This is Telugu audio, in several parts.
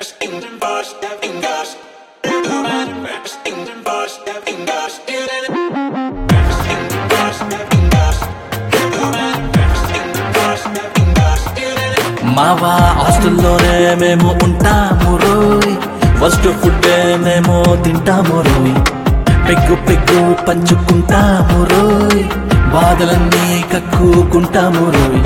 మావా హాస్టల్లోనే మేము ఉంటాము రోయ్ ఫస్ట్ ఫుడ్ మేము తింటాము రోయ్ పెగ్గు పెగ్గు పంచుకుంటాము రోయ్ బాధలన్నీ కక్కుకుంటాము రోయ్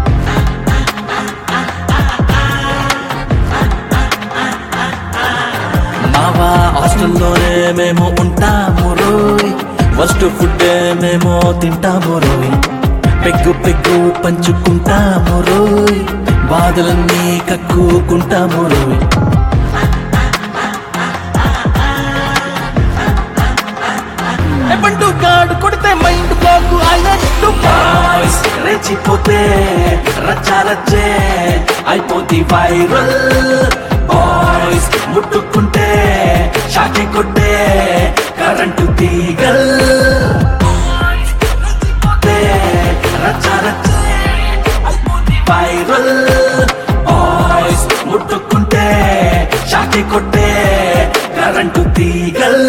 మావా హాస్టల్లోనే మేము ఉంటాము రోయ్ ఫస్ట్ ఫుడ్ మేము తింటాము రోయ్ పెగ్గు పెగ్గు పంచుకుంటాము రోయ్ బాధలన్నీ కక్కుకుంటాము రోయ్ ఎప్పుడు కాడు కొడితే మైండ్ బ్లాక్ అయినట్టు బాయ్స్ రెచ్చిపోతే రచ్చా రచ్చే అయిపోతే వైరల్ బాయ్స్ ముట్టుకుంటే షాకే కొట్టే కరెంటు తీగల్ రచ్చా రచ్చే అయిపోతే వైరల్ బాయ్స్ ముట్టుకుంటే షాకే కొట్టే కరెంటు తీగల్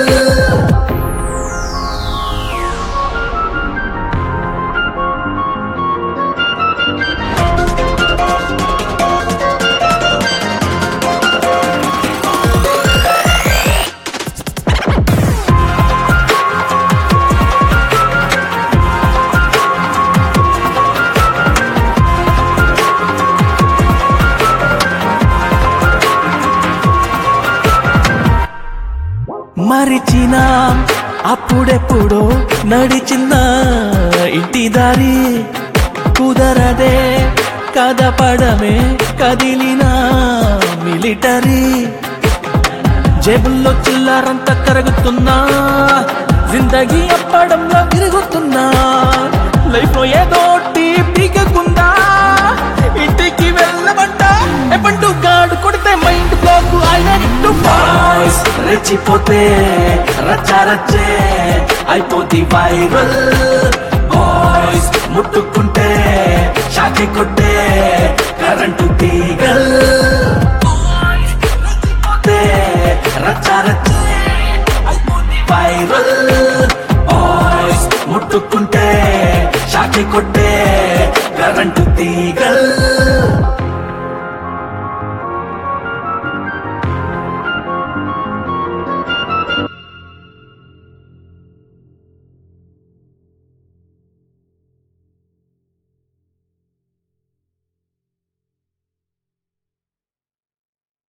మరిచిన అప్పుడెప్పుడో నడిచిన ఇంటి దారి కుదరదే కదపడమే కదిలిన మిలిటరీ జేబుల్లో చిల్లరంత కరుగుతున్నా జిందగీ అప్పడంలో విరుగుతున్నా లైఫ్ లో ఏదో పీకకుందా ఇంటికి వెళ్ళమంట ఎప్పుడు గాడు కొడితే మైండ్ బ్లాక్ అయినట్టు బాయ్స్ రెచ్చిపోతే రచ్చా రచ్చే అయిపోతే వైరల్ బాయ్స్ ముట్టుకుంటే షాకే కొట్టే కరెంటు తీగల్ పోతే రచ్చా రచ్చే అయిపోతే వైరల్ బాయ్స్ ముట్టుకుంటే షాకి కొట్టే